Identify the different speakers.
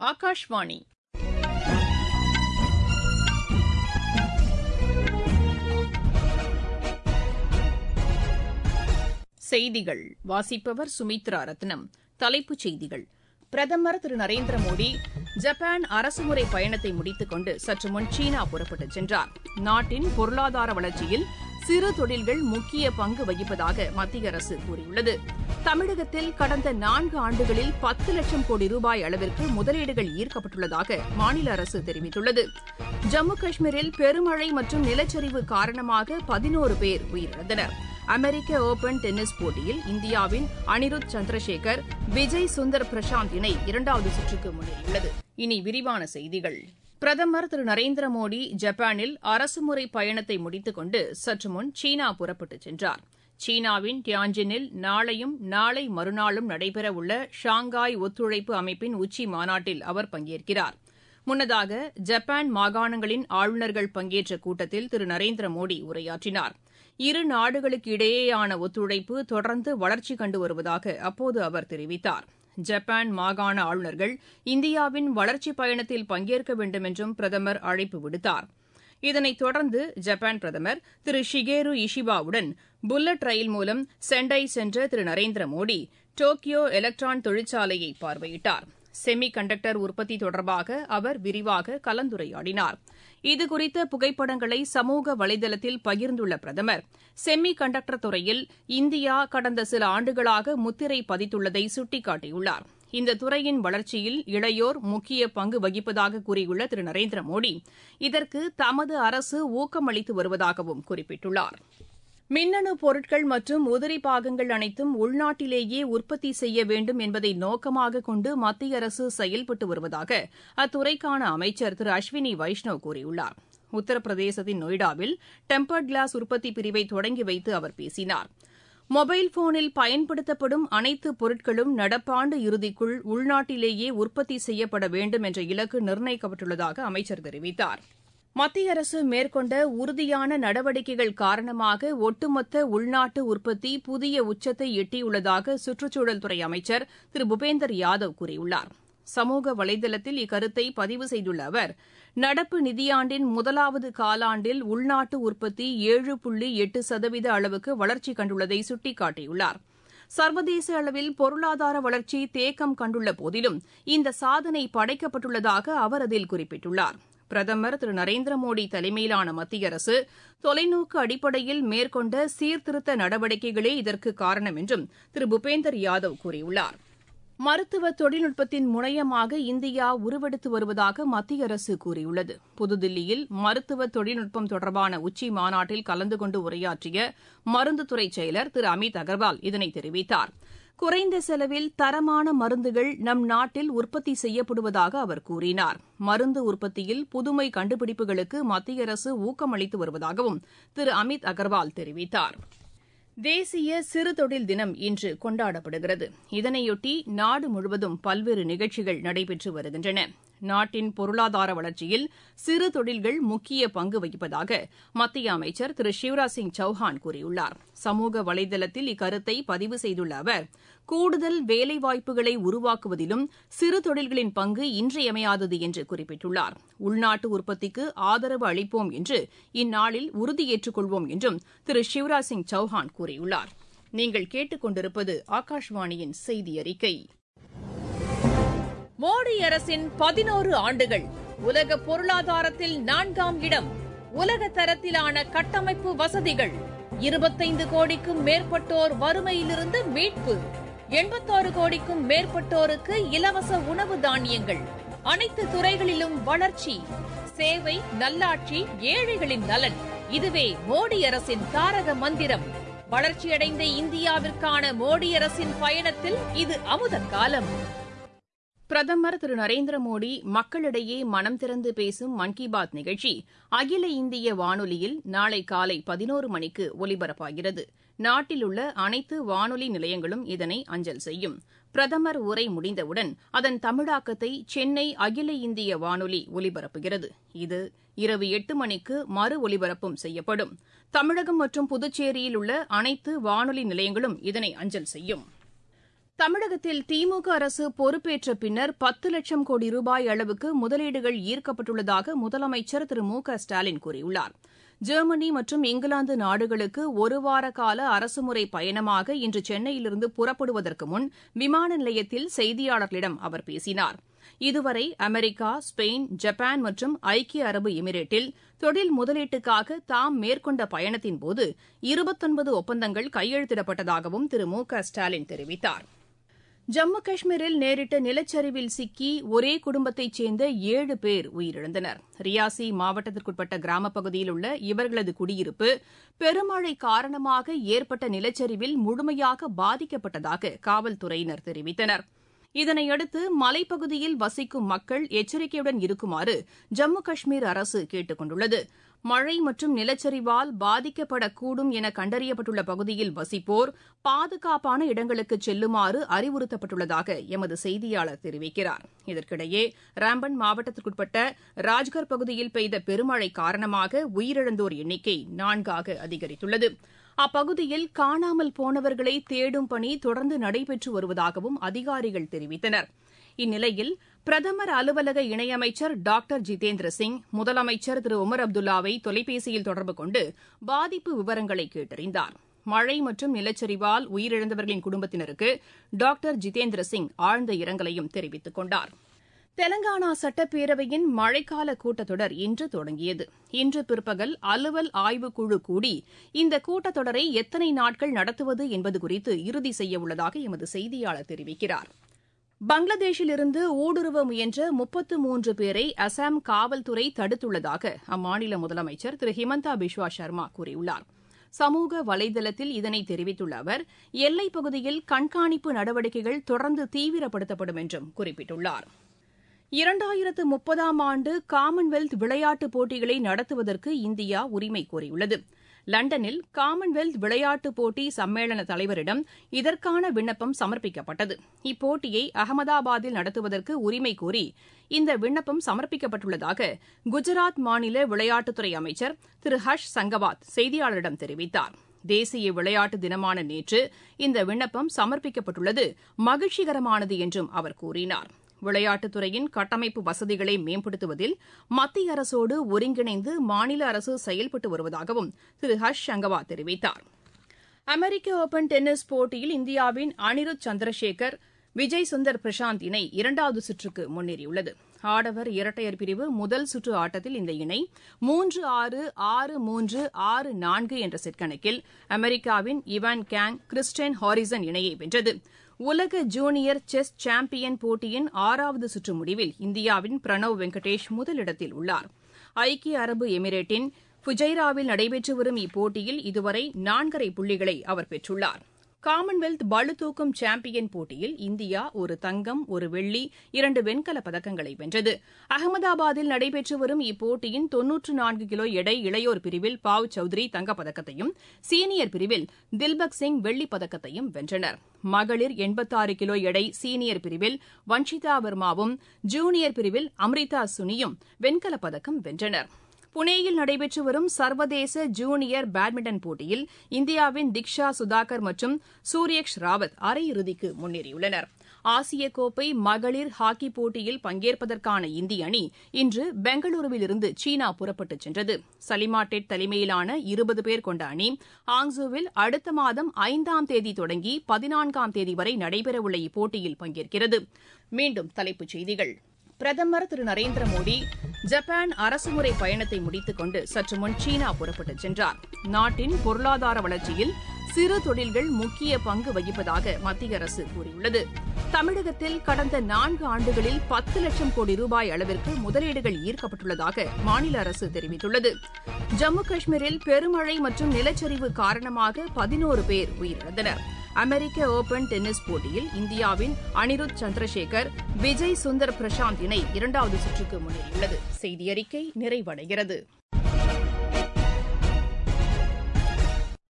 Speaker 1: ஆகாஷ்வாணி செய்திகள் வாசிப்பவர் சுமித்ரா ரத்னம் தலைப்புச் செய்திகள் பிரதமர் திரு நரேந்திர மோடி ஜப்பான் அரசுமுறை பயணத்தை முடித்துக் கொண்டு சற்று முன் சீனா புறப்பட்டுச் சென்றார் நாட்டின் பொருளாதார வளர்ச்சியில் சிறு தொழில்கள் முக்கிய பங்கு வகிப்பதாக மத்திய அரசு கூறியுள்ளது தமிழகத்தில் கடந்த நான்கு ஆண்டுகளில் பத்து லட்சம் கோடி ரூபாய் அளவிற்கு முதலீடுகள் ஈர்க்கப்பட்டுள்ளதாக மாநில அரசு தெரிவித்துள்ளது ஜம்மு காஷ்மீரில் பெருமழை மற்றும் நிலச்சரிவு காரணமாக பதினோரு பேர் உயிரிழந்தனர் அமெரிக்க ஓபன் டென்னிஸ் போட்டியில் இந்தியாவின் அனிருத் சந்திரசேகர் விஜய் சுந்தர் பிரசாந்த் இணை இரண்டாவது சுற்றுக்கு முன்னேறியுள்ளது இனி விரிவான செய்திகள் பிரதமர் திரு நரேந்திர மோடி ஜப்பானில் அரசுமுறை பயணத்தை முடித்துக் கொண்டு சற்று முன் சீனா புறப்பட்டுச் சென்றார் சீனாவின் டியான்ஜினில் நாளையும் நாளை மறுநாளும் நடைபெறவுள்ள ஷாங்காய் ஒத்துழைப்பு அமைப்பின் உச்சி மாநாட்டில் அவர் பங்கேற்கிறார் முன்னதாக ஜப்பான் மாகாணங்களின் ஆளுநர்கள் பங்கேற்ற கூட்டத்தில் திரு நரேந்திர மோடி உரையாற்றினார் இரு நாடுகளுக்கு இடையேயான ஒத்துழைப்பு தொடர்ந்து வளர்ச்சி கண்டு வருவதாக அப்போது அவர் தெரிவித்தார் ஜப்பான் மாகாண ஆளுநர்கள் இந்தியாவின் வளர்ச்சிப் பயணத்தில் பங்கேற்க வேண்டும் என்றும் பிரதமர் அழைப்பு விடுத்தார் இதனைத் தொடர்ந்து ஜப்பான் பிரதமர் திரு ஷிகேரு இஷிபாவுடன் புல்லட் ரயில் மூலம் சென்டை சென்ற திரு நரேந்திர மோடி டோக்கியோ எலக்ட்ரான் தொழிற்சாலையை பார்வையிட்டார் செமி கண்டக்டர் உற்பத்தி தொடர்பாக அவர் விரிவாக கலந்துரையாடினார் இதுகுறித்த புகைப்படங்களை சமூக வலைதளத்தில் பகிர்ந்துள்ள பிரதமர் செமி கண்டக்டர் துறையில் இந்தியா கடந்த சில ஆண்டுகளாக முத்திரை பதித்துள்ளதை சுட்டிக்காட்டியுள்ளார் இந்த துறையின் வளர்ச்சியில் இளையோர் முக்கிய பங்கு வகிப்பதாக கூறியுள்ள திரு நரேந்திர மோடி இதற்கு தமது அரசு ஊக்கமளித்து வருவதாகவும் குறிப்பிட்டுள்ளார் மின்னணு பொருட்கள் மற்றும் உதிரி பாகங்கள் அனைத்தும் உள்நாட்டிலேயே உற்பத்தி செய்ய வேண்டும் என்பதை நோக்கமாக கொண்டு மத்திய அரசு செயல்பட்டு வருவதாக அத்துறைக்கான அமைச்சர் திரு அஸ்வினி வைஷ்ணவ் கூறியுள்ளார் உத்தரப்பிரதேசத்தின் நொய்டாவில் டெம்பர்ட் கிளாஸ் உற்பத்தி பிரிவை தொடங்கி வைத்து அவர் பேசினார் மொபைல் போனில் பயன்படுத்தப்படும் அனைத்து பொருட்களும் நடப்பாண்டு இறுதிக்குள் உள்நாட்டிலேயே உற்பத்தி செய்யப்பட வேண்டும் என்ற இலக்கு நிர்ணயிக்கப்பட்டுள்ளதாக அமைச்சர் தெரிவித்தார் மத்திய அரசு மேற்கொண்ட உறுதியான நடவடிக்கைகள் காரணமாக ஒட்டுமொத்த உள்நாட்டு உற்பத்தி புதிய உச்சத்தை எட்டியுள்ளதாக சுற்றுச்சூழல் துறை அமைச்சர் திரு பூபேந்தர் யாதவ் கூறியுள்ளார் சமூக வலைதளத்தில் இக்கருத்தை பதிவு செய்துள்ள அவர் நடப்பு நிதியாண்டின் முதலாவது காலாண்டில் உள்நாட்டு உற்பத்தி ஏழு புள்ளி எட்டு சதவீத அளவுக்கு வளர்ச்சி கண்டுள்ளதை சுட்டிக்காட்டியுள்ளார் சர்வதேச அளவில் பொருளாதார வளர்ச்சி தேக்கம் கண்டுள்ள போதிலும் இந்த சாதனை படைக்கப்பட்டுள்ளதாக அவர் அதில் குறிப்பிட்டுள்ளார் பிரதமர் திரு நரேந்திர மோடி தலைமையிலான மத்திய அரசு தொலைநோக்கு அடிப்படையில் மேற்கொண்ட சீர்திருத்த நடவடிக்கைகளே இதற்கு காரணம் என்றும் திரு பூபேந்தர் யாதவ் கூறியுள்ளார் மருத்துவ தொழில்நுட்பத்தின் முனையமாக இந்தியா உருவெடுத்து வருவதாக மத்திய அரசு கூறியுள்ளது புதுதில்லியில் மருத்துவ தொழில்நுட்பம் தொடர்பான உச்சி மாநாட்டில் கலந்து கொண்டு உரையாற்றிய மருந்துத்துறை செயலர் திரு அமித் அகர்வால் இதனை தெரிவித்தார் குறைந்த செலவில் தரமான மருந்துகள் நம் நாட்டில் உற்பத்தி செய்யப்படுவதாக அவர் கூறினார் மருந்து உற்பத்தியில் புதுமை கண்டுபிடிப்புகளுக்கு மத்திய அரசு ஊக்கமளித்து வருவதாகவும் திரு அமித் அகர்வால் தெரிவித்தார் தேசிய சிறு தொழில் தினம் இன்று கொண்டாடப்படுகிறது இதனையொட்டி நாடு முழுவதும் பல்வேறு நிகழ்ச்சிகள் நடைபெற்று வருகின்றன நாட்டின் பொருளாதார வளர்ச்சியில் சிறு தொழில்கள் முக்கிய பங்கு வகிப்பதாக மத்திய அமைச்சர் திரு சிவராஜ் சிங் சௌஹான் கூறியுள்ளார் சமூக வலைதளத்தில் இக்கருத்தை பதிவு செய்துள்ள அவர் கூடுதல் வேலைவாய்ப்புகளை உருவாக்குவதிலும் சிறு தொழில்களின் பங்கு இன்றியமையாதது என்று குறிப்பிட்டுள்ளார் உள்நாட்டு உற்பத்திக்கு ஆதரவு அளிப்போம் என்று இந்நாளில் உறுதியேற்றுக் கொள்வோம் என்றும் திரு சிவராஜ் சிங் சௌஹான் கூறியுள்ளார் நீங்கள் கேட்டுக் கொண்டிருப்பது ஆகாஷ்வாணியின் செய்தி அறிக்கை மோடி அரசின் பதினோரு ஆண்டுகள் உலக பொருளாதாரத்தில் நான்காம் இடம் உலக தரத்திலான கட்டமைப்பு வசதிகள் இருபத்தைந்து கோடிக்கும் மேற்பட்டோர் வறுமையிலிருந்து மீட்பு எண்பத்தாறு கோடிக்கும் மேற்பட்டோருக்கு இலவச உணவு தானியங்கள் அனைத்து துறைகளிலும் வளர்ச்சி சேவை நல்லாட்சி ஏழைகளின் நலன் இதுவே மோடி அரசின் தாரக மந்திரம் வளர்ச்சியடைந்த இந்தியாவிற்கான மோடி அரசின் பயணத்தில் இது அமுத காலம் பிரதமர் திரு நரேந்திர மோடி மக்களிடையே மனம் திறந்து பேசும் மன் கி பாத் நிகழ்ச்சி அகில இந்திய வானொலியில் நாளை காலை பதினோரு மணிக்கு ஒலிபரப்பாகிறது நாட்டில் உள்ள அனைத்து வானொலி நிலையங்களும் இதனை அஞ்சல் செய்யும் பிரதமர் உரை முடிந்தவுடன் அதன் தமிழாக்கத்தை சென்னை அகில இந்திய வானொலி ஒலிபரப்புகிறது இது இரவு எட்டு மணிக்கு மறு ஒலிபரப்பும் செய்யப்படும் தமிழகம் மற்றும் புதுச்சேரியில் உள்ள அனைத்து வானொலி நிலையங்களும் இதனை அஞ்சல் செய்யும் தமிழகத்தில் திமுக அரசு பொறுப்பேற்ற பின்னர் பத்து லட்சம் கோடி ரூபாய் அளவுக்கு முதலீடுகள் ஈர்க்கப்பட்டுள்ளதாக முதலமைச்சர் திரு மு க ஸ்டாலின் கூறியுள்ளார் ஜெர்மனி மற்றும் இங்கிலாந்து நாடுகளுக்கு ஒருவார கால அரசுமுறை பயணமாக இன்று சென்னையிலிருந்து புறப்படுவதற்கு முன் விமான நிலையத்தில் செய்தியாளர்களிடம் அவர் பேசினார் இதுவரை அமெரிக்கா ஸ்பெயின் ஜப்பான் மற்றும் ஐக்கிய அரபு எமிரேட்டில் தொழில் முதலீட்டுக்காக தாம் மேற்கொண்ட பயணத்தின்போது இருபத்தொன்பது ஒப்பந்தங்கள் கையெழுத்திடப்பட்டதாகவும் திரு மு க ஸ்டாலின் தெரிவித்தார் ஜம்மு காஷ்மீரில் நேரிட்ட நிலச்சரிவில் சிக்கி ஒரே குடும்பத்தைச் சேர்ந்த ஏழு பேர் உயிரிழந்தனர் ரியாசி மாவட்டத்திற்குட்பட்ட கிராமப் பகுதியில் உள்ள இவர்களது குடியிருப்பு பெருமழை காரணமாக ஏற்பட்ட நிலச்சரிவில் முழுமையாக பாதிக்கப்பட்டதாக காவல்துறையினர் தெரிவித்தனர் இதனையடுத்து மலைப்பகுதியில் வசிக்கும் மக்கள் எச்சரிக்கையுடன் இருக்குமாறு ஜம்மு காஷ்மீர் அரசு கேட்டுக் கொண்டுள்ளது மழை மற்றும் நிலச்சரிவால் பாதிக்கப்படக்கூடும் என கண்டறியப்பட்டுள்ள பகுதியில் வசிப்போர் பாதுகாப்பான இடங்களுக்கு செல்லுமாறு அறிவுறுத்தப்பட்டுள்ளதாக எமது செய்தியாளர் தெரிவிக்கிறார் இதற்கிடையே ராம்பன் மாவட்டத்திற்குட்பட்ட ராஜ்கர் பகுதியில் பெய்த பெருமழை காரணமாக உயிரிழந்தோர் எண்ணிக்கை நான்காக அதிகரித்துள்ளது அப்பகுதியில் காணாமல் போனவர்களை தேடும் பணி தொடர்ந்து நடைபெற்று வருவதாகவும் அதிகாரிகள் தெரிவித்தனர் இந்நிலையில் பிரதமர் அலுவலக இணையமைச்சர் டாக்டர் ஜிதேந்திர சிங் முதலமைச்சர் திரு உமர் அப்துல்லாவை தொலைபேசியில் தொடர்பு கொண்டு பாதிப்பு விவரங்களை கேட்டறிந்தார் மழை மற்றும் நிலச்சரிவால் உயிரிழந்தவர்களின் குடும்பத்தினருக்கு டாக்டர் ஜிதேந்திர சிங் ஆழ்ந்த இரங்கலையும் தெரிவித்துக் கொண்டார் தெலங்கானா சட்டப்பேரவையின் மழைக்கால கூட்டத்தொடர் இன்று தொடங்கியது இன்று பிற்பகல் அலுவல் ஆய்வுக்குழு கூடி இந்த கூட்டத்தொடரை எத்தனை நாட்கள் நடத்துவது என்பது குறித்து இறுதி செய்யவுள்ளதாக எமது செய்தியாளர் தெரிவிக்கிறார் பங்களாதேஷிலிருந்து ஊடுருவ முயன்ற முப்பத்து மூன்று பேரை அசாம் காவல்துறை தடுத்துள்ளதாக அம்மாநில முதலமைச்சர் திரு ஹிமந்தா பிஸ்வா சர்மா கூறியுள்ளார் சமூக வலைதளத்தில் இதனை தெரிவித்துள்ள அவர் எல்லைப் பகுதியில் கண்காணிப்பு நடவடிக்கைகள் தொடர்ந்து தீவிரப்படுத்தப்படும் என்றும் குறிப்பிட்டுள்ளார் இரண்டாயிரத்து முப்பதாம் ஆண்டு காமன்வெல்த் விளையாட்டுப் போட்டிகளை நடத்துவதற்கு இந்தியா உரிமை கோரியுள்ளது லண்டனில் காமன்வெல்த் விளையாட்டுப் போட்டி சம்மேளன தலைவரிடம் இதற்கான விண்ணப்பம் சமர்ப்பிக்கப்பட்டது இப்போட்டியை அகமதாபாத்தில் நடத்துவதற்கு உரிமை கோரி இந்த விண்ணப்பம் சமர்ப்பிக்கப்பட்டுள்ளதாக குஜராத் மாநில விளையாட்டுத்துறை அமைச்சர் திரு ஹர்ஷ் சங்கவாத் செய்தியாளரிடம் தெரிவித்தார் தேசிய விளையாட்டு தினமான நேற்று இந்த விண்ணப்பம் சமர்ப்பிக்கப்பட்டுள்ளது மகிழ்ச்சிகரமானது என்றும் அவர் கூறினார் விளையாட்டுத்துறையின் கட்டமைப்பு வசதிகளை மேம்படுத்துவதில் மத்திய அரசோடு ஒருங்கிணைந்து மாநில அரசு செயல்பட்டு வருவதாகவும் திரு ஹர்ஷ் சங்கவா தெரிவித்தார் அமெரிக்க ஒபன் டென்னிஸ் போட்டியில் இந்தியாவின் அனிருத் சந்திரசேகர் விஜய் சுந்தர் பிரசாந்த் இணை இரண்டாவது சுற்றுக்கு முன்னேறியுள்ளது ஆடவர் இரட்டையர் பிரிவு முதல் சுற்று ஆட்டத்தில் இந்த இணை மூன்று ஆறு ஆறு மூன்று ஆறு நான்கு என்ற செட் கணக்கில் அமெரிக்காவின் இவான் கேங் கிறிஸ்டென் ஹாரிசன் இணையை வென்றது உலக ஜூனியர் செஸ் சாம்பியன் போட்டியின் ஆறாவது சுற்று முடிவில் இந்தியாவின் பிரணவ் வெங்கடேஷ் முதலிடத்தில் உள்ளார் ஐக்கிய அரபு எமிரேட்டின் ஃபுஜைராவில் நடைபெற்று வரும் இப்போட்டியில் இதுவரை நான்கரை புள்ளிகளை அவர் பெற்றுள்ளார் காமன்வெல்த் பளுதூக்கும் சாம்பியன் போட்டியில் இந்தியா ஒரு தங்கம் ஒரு வெள்ளி இரண்டு வெண்கலப் பதக்கங்களை வென்றது அகமதாபாத்தில் நடைபெற்று வரும் இப்போட்டியின் தொன்னூற்று நான்கு கிலோ எடை இளையோர் பிரிவில் பாவ் சௌத்ரி தங்கப்பதக்கத்தையும் சீனியர் பிரிவில் தில்பக் சிங் வெள்ளிப் பதக்கத்தையும் வென்றனர் மகளிர் எண்பத்தாறு கிலோ எடை சீனியர் பிரிவில் வன்ஷிதா வர்மாவும் ஜூனியர் பிரிவில் அம்ரிதா சுனியும் வெண்கலப் பதக்கம் வென்றனர் புனேயில் நடைபெற்று வரும் சர்வதேச ஜூனியர் பேட்மிண்டன் போட்டியில் இந்தியாவின் திக்ஷா சுதாகர் மற்றும் சூரியக்ஷ் ராவத் அரையிறுதிக்கு முன்னேறியுள்ளனர் ஆசிய கோப்பை மகளிர் ஹாக்கி போட்டியில் பங்கேற்பதற்கான இந்திய அணி இன்று பெங்களூருவிலிருந்து சீனா புறப்பட்டுச் சென்றது சலிமா டெட் தலைமையிலான இருபது பேர் கொண்ட அணி ஆங்ஸோவில் அடுத்த மாதம் ஐந்தாம் தேதி தொடங்கி பதினான்காம் தேதி வரை நடைபெறவுள்ள இப்போட்டியில் பங்கேற்கிறது மீண்டும் தலைப்புச் செய்திகள் பிரதமர் திரு நரேந்திர மோடி ஜப்பான் அரசுமுறை பயணத்தை முடித்துக் கொண்டு சற்று முன் சீனா புறப்பட்டுச் சென்றார் நாட்டின் பொருளாதார வளர்ச்சியில் சிறு தொழில்கள் முக்கிய பங்கு வகிப்பதாக மத்திய அரசு கூறியுள்ளது தமிழகத்தில் கடந்த நான்கு ஆண்டுகளில் பத்து லட்சம் கோடி ரூபாய் அளவிற்கு முதலீடுகள் ஈர்க்கப்பட்டுள்ளதாக மாநில அரசு தெரிவித்துள்ளது ஜம்மு காஷ்மீரில் பெருமழை மற்றும் நிலச்சரிவு காரணமாக பதினோரு பேர் உயிரிழந்தனர் அமெரிக்க ஓபன் டென்னிஸ் போட்டியில் இந்தியாவின் அனிருத் சந்திரசேகர் விஜய் சுந்தர் பிரசாந்த் இணை இரண்டாவது சுற்றுக்கு முன்னேறியுள்ளது செய்தி அறிக்கை நிறைவடைகிறது